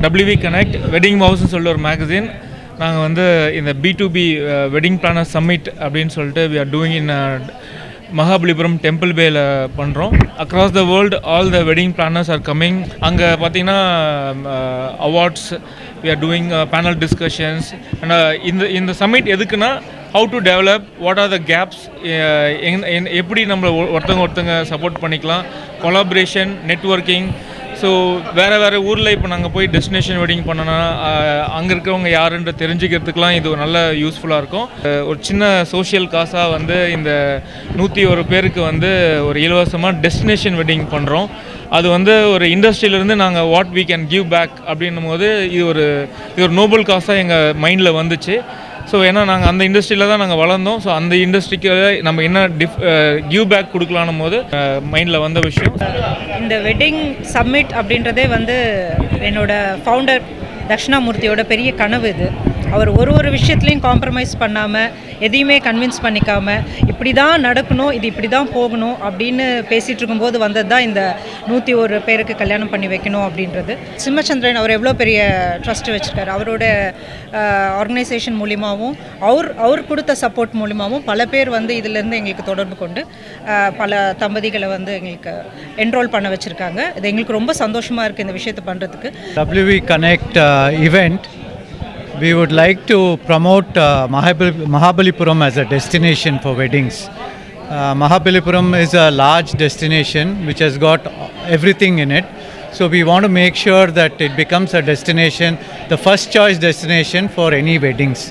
WV connect wedding ஹவுஸ்னு சொல்லிட்டு ஒரு magazine நாங்கள் வந்து இந்த B to B wedding planner summit அப்படின்னு சொல்லிட்டு we are doing in Mahabalipuram temple பேல பண்ணுறோம் across the world all the wedding planners are coming அங்கே பார்த்தீங்கன்னா awards we are doing panel discussions and இந்த இந்த சம்மிட் எதுக்குன்னா how to develop what are the gaps எப்படி நம்ம ஒ- ஒருத்தவங்க ஒருத்தங்க சப்போர்ட் பண்ணிக்கலாம் கொலாபரேஷன் நெட்வொர்க்கிங் ஸோ வேறு வேறு ஊரில் இப்போ நாங்கள் போய் டெஸ்டினேஷன் வெட்டிங் பண்ணோன்னா அங்கே இருக்கிறவங்க யாருன்ற தெரிஞ்சுக்கிறதுக்கெலாம் இது ஒரு நல்ல யூஸ்ஃபுல்லாக இருக்கும் அஹ் ஒரு சின்ன சோஷியல் காசாக வந்து இந்த நூற்றி ஒரு பேருக்கு வந்து ஒரு இலவசமாக டெஸ்டினேஷன் வெட்டிங் பண்ணுறோம் அது வந்து ஒரு இண்டஸ்ட்ரியிலேருந்து நாங்கள் what we can give back அப்படின்னும் போது இது ஒரு இது ஒரு நோபல் காசாக எங்கள் மைண்டில் வந்துச்சு ஸோ ஏன்னா நாங்கள் அந்த இண்டஸ்ட்ரியில் தான் நாங்கள் வளர்ந்தோம் ஸோ அந்த இண்டஸ்ட்ரிக்கு நம்ம என்ன டிஃப் கிவ் பேக் கொடுக்கலான்னும் போது மைண்டில் வந்த விஷயம் இந்த வெட்டிங் சம்மிட் அப்படின்றதே வந்து என்னோட ஃபவுண்டர் தட்சிணாமூர்த்தியோட பெரிய கனவு இது அவர் ஒரு ஒரு விஷயத்துலையும் காம்ப்ரமைஸ் பண்ணாமல் எதையுமே கன்வின்ஸ் பண்ணிக்காமல் இப்படி தான் நடக்கணும் இது இப்படி தான் போகணும் அப்படின்னு பேசிகிட்டு இருக்கும்போது வந்தது தான் இந்த நூற்றி ஒரு பேருக்கு கல்யாணம் பண்ணி வைக்கணும் அப்படின்றது சிம்மச்சந்திரன் அவர் எவ்வளோ பெரிய ட்ரஸ்ட் வச்சுருக்காரு அவரோட ஆர்கனைசேஷன் மூலிமாவும் அவர் அவர் கொடுத்த சப்போர்ட் மூலிமாவும் பல பேர் வந்து இதிலேருந்து எங்களுக்கு தொடர்பு கொண்டு அஹ், பல தம்பதிகளை வந்து எங்களுக்கு என்ரோல் பண்ண வச்சுருக்காங்க இது எங்களுக்கு ரொம்ப சந்தோஷமாக இருக்குது இந்த விஷயத்தை பண்ணுறதுக்கு WV Connect uh, event, we would like to promote uh, Mahabali- Mahabalipuram as a destination for weddings. Uh, Mahabalipuram is a large destination which has got everything in it. So we want to make sure that it becomes a destination, the first choice destination for any weddings.